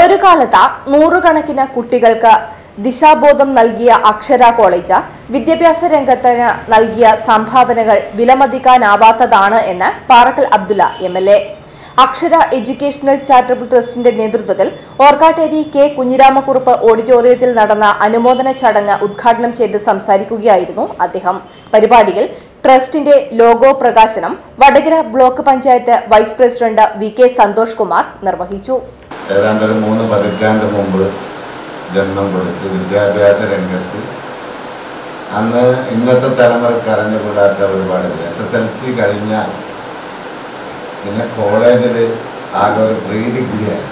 ഒരു കാലത്ത് നൂറുകണക്കിന് കുട്ടികൾക്ക് ദിശാബോധം നൽകിയ അക്ഷര കോളേജ് വിദ്യാഭ്യാസ രംഗത്തിന് നൽകിയ സംഭാവനകൾ വിലമതിക്കാനാവാത്തതാണ് എന്ന് Parakkal Abdulla M L A Akshara educational charitable ട്രസ്റ്റിന്റെ നേതൃത്വത്തിൽ ഓർക്കാട്ടേരി കെ കുഞ്ഞിരാമക്കുറുപ്പ് ഓഡിറ്റോറിയത്തിൽ നടന്ന അനുമോദന ചടങ്ങ് ഉദ്ഘാടനം ചെയ്ത് സംസാരിക്കുകയായിരുന്നു അദ്ദേഹം പരിപാടിയിൽ ട്രസ്റ്റിന്റെ ലോഗോ പ്രകാശനം Vadakara block panchayat vice president V K Santhosh Kumar നിർവഹിച്ചു ഏതാണ്ട് ഒരു മൂന്ന് പതിറ്റാണ്ട് മുമ്പ് ജന്മം കൊടുത്ത് വിദ്യാഭ്യാസ രംഗത്ത് അന്ന് ഇന്നത്തെ തലമുറക്ക് അറിഞ്ഞുകൂടാത്ത ഒരുപാട് എസ് എസ് എൽ സി കഴിഞ്ഞാൽ പിന്നെ കോളേജിൽ ആകെ ഒരു പ്രീ ഡിഗ്രിയാണ്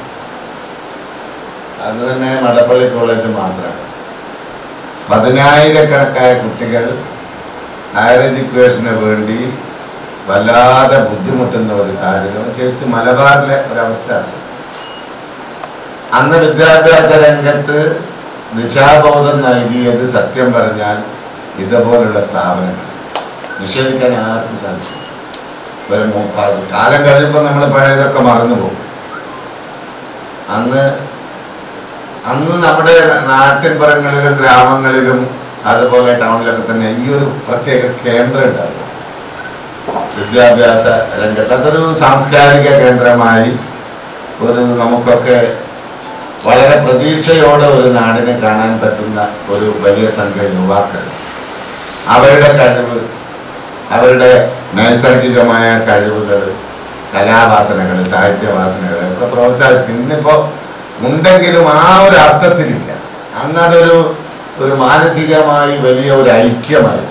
അത് തന്നെ മടപ്പള്ളി കോളേജ് മാത്രമാണ് പതിനായിരക്കണക്കായ കുട്ടികൾ ഹയർ എഡ്യൂക്കേഷന് വേണ്ടി വല്ലാതെ ബുദ്ധിമുട്ടുന്ന ഒരു സാഹചര്യം ശേഷിച്ച് മലബാറിലെ ഒരവസ്ഥ അത് അന്ന് വിദ്യാഭ്യാസ രംഗത്ത് ദിശാബോധം നൽകിയത് സത്യം പറഞ്ഞാൽ ഇതുപോലുള്ള സ്ഥാപനങ്ങൾ നിഷേധിക്കാൻ ആർക്കും സാധിക്കും ഒരു മു- പ- കാലം കഴിയുമ്പോൾ നമ്മൾ പഴയതൊക്കെ മറന്നു പോകും അന്ന് അന്ന് നമ്മുടെ നാട്ടിൻപുറങ്ങളിലും ഗ്രാമങ്ങളിലും അതുപോലെ ടൗണിലൊക്കെ തന്നെ ഈ ഒരു പ്രത്യേക കേന്ദ്രം ഉണ്ടാകും വിദ്യാഭ്യാസ രംഗത്ത് അതൊരു സാംസ്കാരിക കേന്ദ്രമായി ഒരു നമുക്കൊക്കെ വളരെ പ്രതീക്ഷയോടെ ഒരു നാടിനെ കാണാൻ പറ്റുന്ന ഒരു വലിയ സംഘം യുവാക്കൾ അവരുടെ കഴിവ് അവരുടെ നൈസർഗികമായ കഴിവുകൾ കലാവാസനകൾ സാഹിത്യവാസനകൾ ഒക്കെ പ്രോത്സാഹിപ്പിക്കും ഇന്നിപ്പോൾ ഉണ്ടെങ്കിലും ആ ഒരു അർത്ഥത്തിലില്ല അന്നതൊരു ഒരു മാനസികമായി വലിയ ഒരു ഐക്യമായി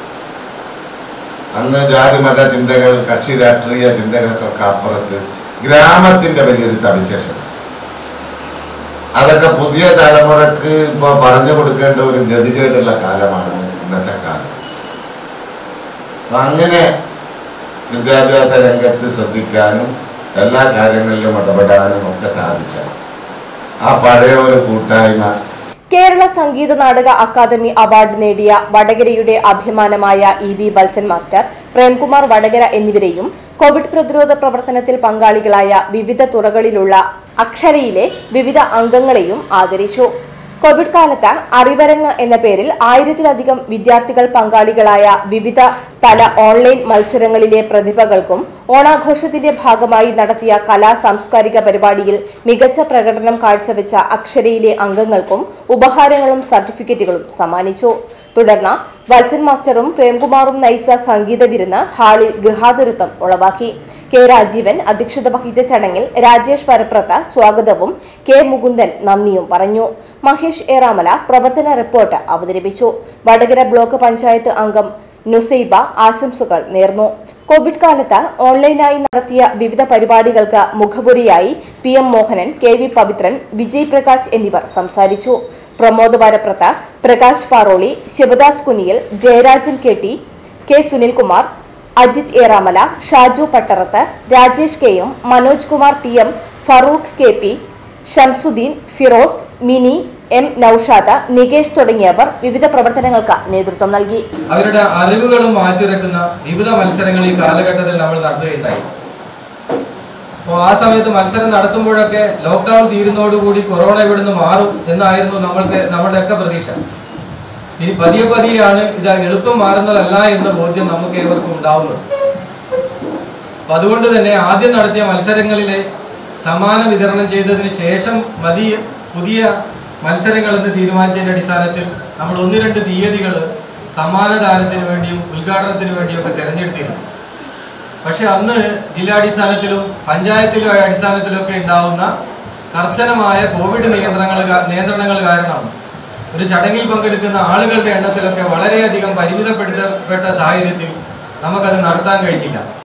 അന്ന് ജാതി മത ചിന്തകൾ കക്ഷി രാഷ്ട്രീയ ചിന്തകൾക്കൊക്കെ അപ്പുറത്ത് ഗ്രാമത്തിന്റെ വലിയൊരു സവിശേഷത അതൊക്കെ പുതിയ തലമുറക്ക് ഇപ്പോൾ പറഞ്ഞു കൊടുക്കേണ്ട ഒരു ഗതികേടുള്ള കാലമാണ് ഇന്നത്തെ കാലം അപ്പൊ അങ്ങനെ വിദ്യാഭ്യാസ രംഗത്ത് ശ്രദ്ധിക്കാനും എല്ലാ കാര്യങ്ങളിലും ഇടപെടാനും ഒക്കെ സാധിച്ച ആ പഴയ ഒരു കൂട്ടായ്മ കേരള സംഗീത നാടക അക്കാദമി അവാർഡ് നേടിയ വടകരയുടെ അഭിമാനമായ E V Valsan master Premkumar Vadakara എന്നിവരെയും കോവിഡ് പ്രതിരോധ പ്രവർത്തനത്തിൽ പങ്കാളികളായ വിവിധ തുറകളിലുള്ള അക്ഷരയിലെ വിവിധ അംഗങ്ങളെയും ആദരിച്ചു കോവിഡ് കാലത്ത് അറിവരങ്ങ് എന്ന പേരിൽ ആയിരത്തിലധികം വിദ്യാർത്ഥികൾ പങ്കാളികളായ വിവിധ തല ഓൺലൈൻ മത്സരങ്ങളിലെ പ്രതിഭകൾക്കും ഓണാഘോഷത്തിന്റെ ഭാഗമായി നടത്തിയ കലാ സാംസ്കാരിക പരിപാടിയിൽ മികച്ച പ്രകടനം കാഴ്ചവെച്ച അക്ഷരയിലെ അംഗങ്ങൾക്കും ഉപഹാരങ്ങളും സർട്ടിഫിക്കറ്റുകളും സമ്മാനിച്ചു തുടർന്ന് വത്സൻ മാസ്റ്ററും പ്രേംകുമാറും നയിച്ച സംഗീത വിരുന്ന് ഹാളിൽ ഗൃഹാതുരത്വം ഉളവാക്കി കെ രാജീവൻ അധ്യക്ഷത വഹിച്ച ചടങ്ങിൽ രാജേഷ് വരപ്രത്ത സ്വാഗതവും കെ മുകുന്ദൻ നന്ദിയും പറഞ്ഞു മഹേഷ് ഏറാമല പ്രവർത്തന റിപ്പോർട്ട് അവതരിപ്പിച്ചു വടകര ബ്ലോക്ക് പഞ്ചായത്ത് അംഗം നുസൈബ ആശംസകൾ നേർന്നു കോവിഡ് കാലത്ത് ഓൺലൈനായി നടത്തിയ വിവിധ പരിപാടികൾക്ക് മുഖപുരിയായി P M Mohanan K V Pavithran Vijay Prakash എന്നിവർ സംസാരിച്ചു Pramod Varaprath Prakash Paroli Sivadas Kuniyil Jayarajan K T K Sunilkumar Ajith Eramala Shaju Pattarath Rajesh K M Manoj Kumar T M Farooq K P Shamsuddin Firoz Mini M Noushad Nikesh തുടങ്ങിയവർ വിവിധ പ്രവർത്തനങ്ങൾക്ക് നേതൃത്വം നൽകി അവരുടെ അറിവുകളും മാറ്റിവെക്കുന്ന വിവിധ മത്സരങ്ങൾ ഈ കാലഘട്ടത്തിൽ നമ്മൾ നടത്തുകയുണ്ടായി അപ്പോൾ ആ സമയത്ത് മത്സരം നടത്തുമ്പോഴൊക്കെ ലോക്ക്ഡൗൺ തീരുന്നതോടുകൂടി കൊറോണ ഇവിടുന്ന് മാറും എന്നായിരുന്നു നമ്മൾക്ക് നമ്മുടെയൊക്കെ പ്രതീക്ഷ ഇനി പതിയെ പതിയെയാണ് ഇത് എളുപ്പം മാറുന്നതല്ല എന്ന ബോധ്യം നമുക്ക് ഏവർക്കും ഉണ്ടാവുന്നത് അപ്പൊ അതുകൊണ്ട് തന്നെ ആദ്യം നടത്തിയ മത്സരങ്ങളിലെ സമ്മാനം വിതരണം ചെയ്തതിന് ശേഷം മതി പുതിയ മത്സരങ്ങൾ എന്ന് തീരുമാനിച്ചതിന്റെ അടിസ്ഥാനത്തിൽ നമ്മൾ ഒന്ന് രണ്ട് തീയതികൾ സമ്മാനദാനത്തിന് വേണ്ടിയും ഉദ്ഘാടനത്തിന് വേണ്ടിയും ഒക്കെ തിരഞ്ഞെടുത്തിരുന്നു പക്ഷെ അന്ന് ജില്ലാടിസ്ഥാനത്തിലും പഞ്ചായത്തിലും അടിസ്ഥാനത്തിലും ഒക്കെ ഉണ്ടാവുന്ന കർശനമായ കോവിഡ് നിയന്ത്രണങ്ങൾ കാ- നിയന്ത്രണങ്ങൾ കാരണം ഒരു ചടങ്ങിൽ പങ്കെടുക്കുന്ന ആളുകളുടെ എണ്ണത്തിലൊക്കെ വളരെയധികം പരിമിതപ്പെടുത്തപ്പെട്ട സാഹചര്യത്തിൽ നമുക്കത് നടത്താൻ കഴിഞ്ഞില്ല